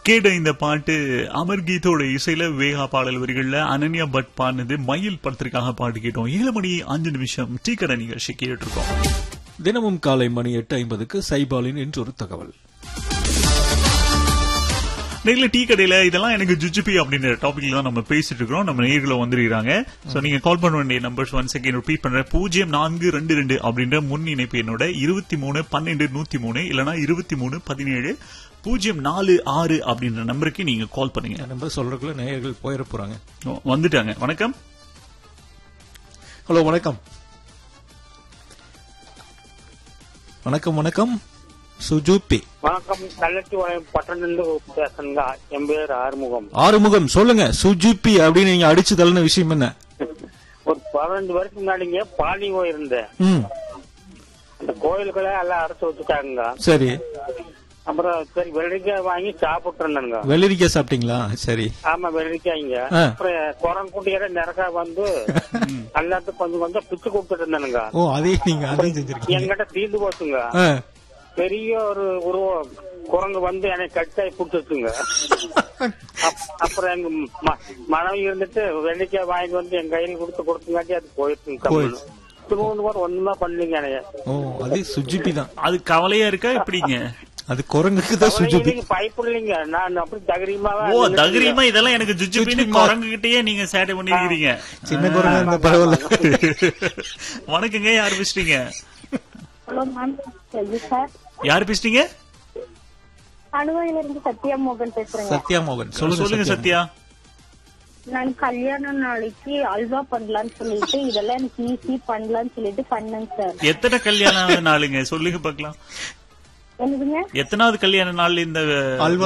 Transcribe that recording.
கேட்ட இந்த பாட்டு அமர் கீதோட இசையில வேகா பாடல் வரிகள்ல அனன்யா பட் பாடினது மயில் படத்திற்காக பாட்டு கேட்டோம் ஏழு மணி அஞ்சு நிமிஷம் டீ கடை நிகழ்ச்சி கேட்டுட்டு இருக்கோம் தினமும் காலை மணி எட்டு ஐம்பதுக்கு சைபாலின் என்றொரு தகவல் நேரில் டீ கடையில இதெல்லாம் எனக்கு ஜுஜுபி அப்படின்ற டாபிக்ல தான் நம்ம பேசிட்டு இருக்கிறோம் நம்ம நேர்களை வந்திருக்காங்க சோ நீங்க கால் பண்ண வேண்டிய நம்பர்ஸ் ஒன் செகண்ட் ரிப்பீட் பண்றேன் பூஜ்ஜியம் நான்கு ரெண்டு ரெண்டு அப்படின்ற முன் இணைப்பு என்னோட இருபத்தி மூணு பன்னெண்டு நூத்தி மூணு இல்லனா இருபத்தி மூணு பதினேழு பூஜ்ஜியம் நாலு ஆறு அப்படின்ற நம்பருக்கு நீங்க கால் பண்ணுங்க என் நம்பர் சொல்றதுக்குள்ள நேயர்கள் போயிட போறாங்க ஓ, வந்துட்டாங்க வணக்கம் ஹலோ வணக்கம் வணக்கம் வணக்கம் சுஜூபி வணக்கம் கள்ளச்சி வளையம் பட்டணிலிருந்து பேசுங்க என் பேர் ஆறுமுகம் ஆறுமுகம் சொல்லுங்க சுஜூபி அப்படின்னு நீங்க அடிச்சு தள்ளின விஷயம் என்ன ஒரு பதினஞ்சு வருஷம் முன்னாடிங்க பாலி போயிருந்தேன் ம் அந்த கோயிலுக்குள்ள எல்லாம் அடைச்சு வச்சுட்டாங்க சரி அப்புறம் சரி வெள்ளரிக்காய் வாங்கி சாப்பிட்டு இருந்தேங்க வெள்ளரிக்காய் சாப்பிட்டீங்களா சரி ஆமா வெள்ளரிக்காய்ங்க ஆ. அப்புறம் குரங்கு குட்டியோட நிறக்கா வந்து எல்லாத்துக்கும் கொஞ்சம் கொஞ்சம் பிச்சு கொடுத்துட்டு இருந்தானுங்க ஓ அதே நீங்க அதையும் செஞ்சிருக்கீங்க என்கிட்ட தீர்ந்து போச்சுங்க ஆ. பெரிய ஒரு உருவம் குரங்கு வந்து என்னை கட்டாய் பிடிச்சிச்சுங்க அப்- அப்புறம் எங்க ம- மனைவி இருந்துட்டு வெள்ளிக்காய் வாங்கிட்டு வந்து என் கையில கொடுத்து கொடுத்தங்காட்டி அது போயிருச்சுங்க போயிடுச்சு. திருவண்ணு கூட ஒண்ணுமே பண்ணலீங்க என்னைய ஓ அதே சுஜிபி தான் அது கவலையா இருக்கா எப்படிங்க அது குரங்குக்கு தான் சுஜிபி பைப்பு இல்லைங்க நான் அப்படி தகரியமாவா ஓ தகரியமா இதெல்லாம் எனக்கு ஜுஜுபின்னு குரங்குகிட்டயே நீங்க சேட்டை பண்ணிருக்கீங்க சின்ன குரங்கா இருந்தா பரவாயில்ல வணக்கங்க யார் பேசுறீங்க ஹலோ மேம் செல்வி சார் யார் பேசுறீங்க அனுவையில இருந்து சத்யா மோகன் பேசுறேங்க சத்யா மோகன் சொல்லுங்க சொல்லுங்க சத்யா நான் கல்யாண நாளைக்கு அல்வா பண்ணலாம்னு சொல்லிட்டு இதெல்லாம் எனக்கு ஈஸி பண்ணலாம்னு சொல்லிட்டு பண்ணேங்க சார் எத்தனை கல்யாண நாளுங்க சொல்லுங்க பாக்கலாம் என்னதுங்க எத்தனாவது கல்யாண நாள் இந்த அல்வா